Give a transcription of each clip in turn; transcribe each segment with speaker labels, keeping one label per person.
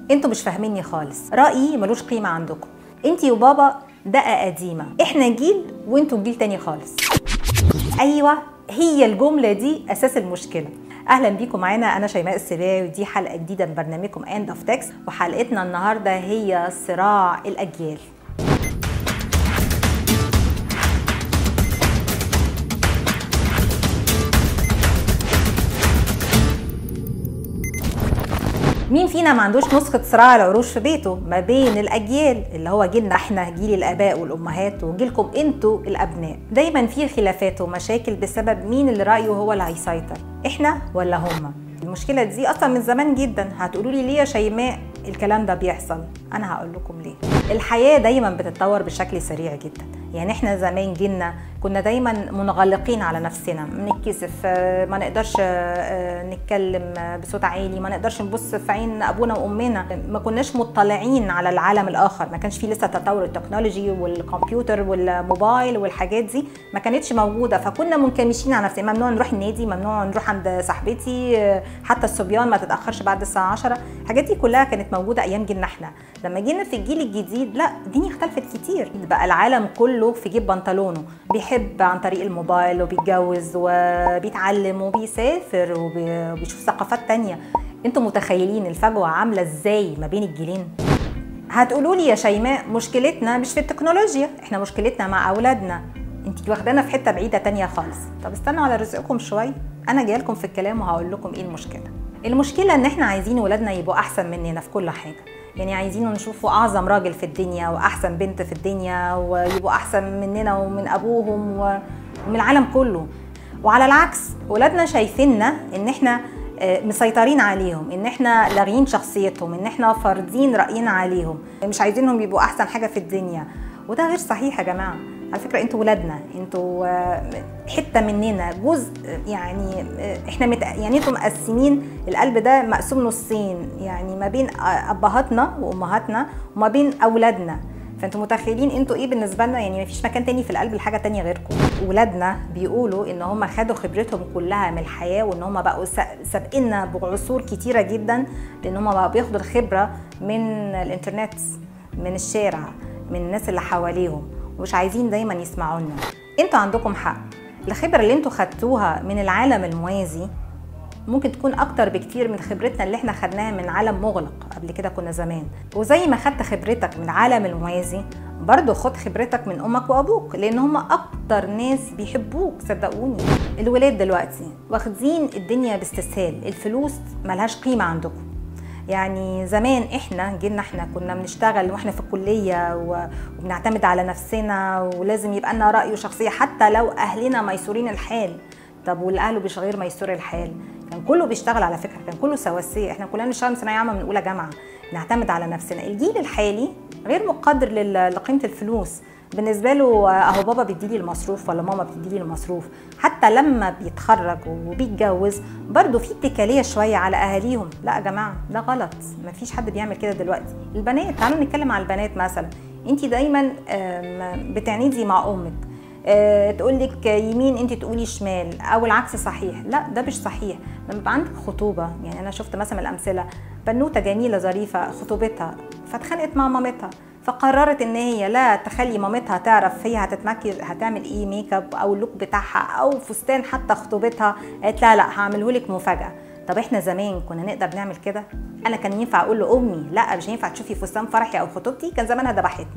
Speaker 1: انتوا مش فاهميني خالص رايي ملوش قيمه عندكم انتي وبابا دقه قديمه احنا جيل وانتوا جيل تاني خالص ايوه هي الجمله دي اساس المشكله اهلا بيكم معانا انا شيماء السباعي ودي حلقه جديده من برنامجكم اند اوف تكس وحلقتنا النهارده هي صراع الاجيال مين فينا ما عندوش نسخة صراع العروش في بيته ما بين الأجيال اللي هو جيلنا احنا جيل الآباء والأمهات وجيلكم انتوا الأبناء دايما في خلافات ومشاكل بسبب مين اللي رأيه هو اللي هيسيطر احنا ولا هما المشكلة دي أصلا من زمان جدا هتقولوا لي ليه يا شيماء الكلام ده بيحصل أنا هقول لكم ليه الحياة دايما بتتطور بشكل سريع جدا يعني احنا زمان جيلنا كنا دايما منغلقين على نفسنا بنتكسف ما نقدرش نتكلم بصوت عالي ما نقدرش نبص في عين ابونا وامنا ما كناش مطلعين على العالم الاخر ما كانش في لسه تطور التكنولوجي والكمبيوتر والموبايل والحاجات دي ما كانتش موجوده فكنا منكمشين على نفسنا ممنوع نروح النادي ممنوع نروح عند صاحبتي حتى الصبيان ما تتاخرش بعد الساعه 10 الحاجات دي كلها كانت موجوده ايام جيلنا احنا لما جينا في الجيل الجديد لا الدنيا اختلفت كتير بقى العالم كله في جيب بنطلونه بيحب عن طريق الموبايل وبيتجوز وبيتعلم وبيسافر وبيشوف ثقافات تانية انتوا متخيلين الفجوة عاملة ازاي ما بين الجيلين هتقولوا لي يا شيماء مشكلتنا مش في التكنولوجيا احنا مشكلتنا مع اولادنا انت واخدانا في حته بعيده تانية خالص طب استنوا على رزقكم شويه انا جايه لكم في الكلام وهقول لكم ايه المشكله المشكله ان احنا عايزين ولادنا يبقوا احسن مننا في كل حاجه يعني عايزين نشوفوا اعظم راجل في الدنيا واحسن بنت في الدنيا ويبقوا احسن مننا ومن ابوهم ومن العالم كله وعلى العكس ولادنا شايفيننا ان احنا مسيطرين عليهم ان احنا لاغيين شخصيتهم ان احنا فارضين راينا عليهم مش عايزينهم يبقوا احسن حاجه في الدنيا وده غير صحيح يا جماعه على فكره انتوا ولادنا انتوا حته مننا جزء يعني احنا مت... يعني انتوا مقسمين القلب ده مقسوم نصين يعني ما بين ابهاتنا وامهاتنا وما بين اولادنا فانتوا متخيلين انتوا ايه بالنسبه لنا يعني مفيش مكان تاني في القلب لحاجه تانية غيركم ولادنا بيقولوا ان هم خدوا خبرتهم كلها من الحياه وان هم بقوا سابقنا بعصور كتيره جدا لان هم بقوا بياخدوا الخبره من الانترنت من الشارع من الناس اللي حواليهم ومش عايزين دايما يسمعوا لنا انتوا عندكم حق الخبره اللي انتوا خدتوها من العالم الموازي ممكن تكون اكتر بكتير من خبرتنا اللي احنا خدناها من عالم مغلق قبل كده كنا زمان وزي ما خدت خبرتك من العالم الموازي برضه خد خبرتك من امك وابوك لان هم اكتر ناس بيحبوك صدقوني الولاد دلوقتي واخدين الدنيا باستسهال الفلوس ملهاش قيمه عندكم يعني زمان احنا جيلنا احنا كنا بنشتغل واحنا في الكليه وبنعتمد على نفسنا ولازم يبقى لنا راي وشخصيه حتى لو اهلنا ميسورين الحال طب والاهل مش غير ميسور الحال كان كله بيشتغل على فكره كان كله سواسيه احنا كلنا بنشتغل من ثانويه عامه من اولى جامعه نعتمد على نفسنا الجيل الحالي غير مقدر لقيمه الفلوس بالنسبه له اهو بابا بيديلي المصروف ولا ماما بتديلي المصروف حتى لما بيتخرج وبيتجوز برضه في اتكاليه شويه على اهاليهم لا يا جماعه ده غلط مفيش حد بيعمل كده دلوقتي البنات تعالوا نتكلم على البنات مثلا انت دايما بتعنيدي مع امك تقول لك يمين انت تقولي شمال او العكس صحيح لا ده مش صحيح لما يبقى عندك خطوبه يعني انا شفت مثلا الامثله بنوته جميله ظريفه خطوبتها فاتخانقت مع مامتها فقررت ان هي لا تخلي مامتها تعرف هي هتتمكي هتعمل ايه ميك اب او اللوك بتاعها او فستان حتى خطوبتها قالت لا لا هعمله لك مفاجاه طب احنا زمان كنا نقدر نعمل كده انا كان ينفع اقول لامي لا مش هينفع تشوفي فستان فرحي او خطوبتي كان زمانها ذبحتني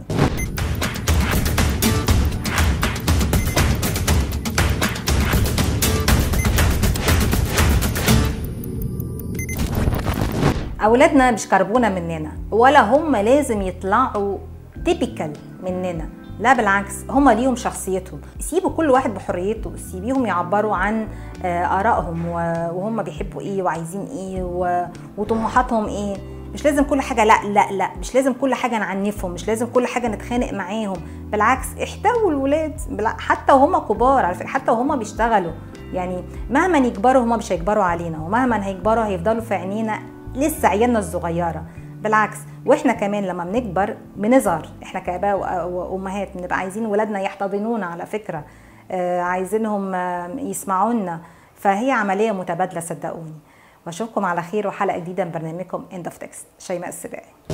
Speaker 1: اولادنا مش كربونه مننا ولا هم لازم يطلعوا تيبيكال مننا لا بالعكس هم ليهم شخصيتهم سيبوا كل واحد بحريته سيبيهم يعبروا عن ارائهم وهم بيحبوا ايه وعايزين ايه وطموحاتهم ايه مش لازم كل حاجه لا لا لا مش لازم كل حاجه نعنفهم مش لازم كل حاجه نتخانق معاهم بالعكس احتووا الولاد حتى وهم كبار على فكره حتى وهم بيشتغلوا يعني مهما يكبروا هم مش هيكبروا علينا ومهما هيكبروا هيفضلوا في عينينا لسه عيالنا الصغيره بالعكس واحنا كمان لما بنكبر بنظهر احنا كاباء وامهات بنبقى عايزين ولادنا يحتضنونا على فكره آه عايزينهم آه يسمعونا فهي عمليه متبادله صدقوني واشوفكم على خير وحلقه جديده من برنامجكم اند اوف تكست شيماء السباعي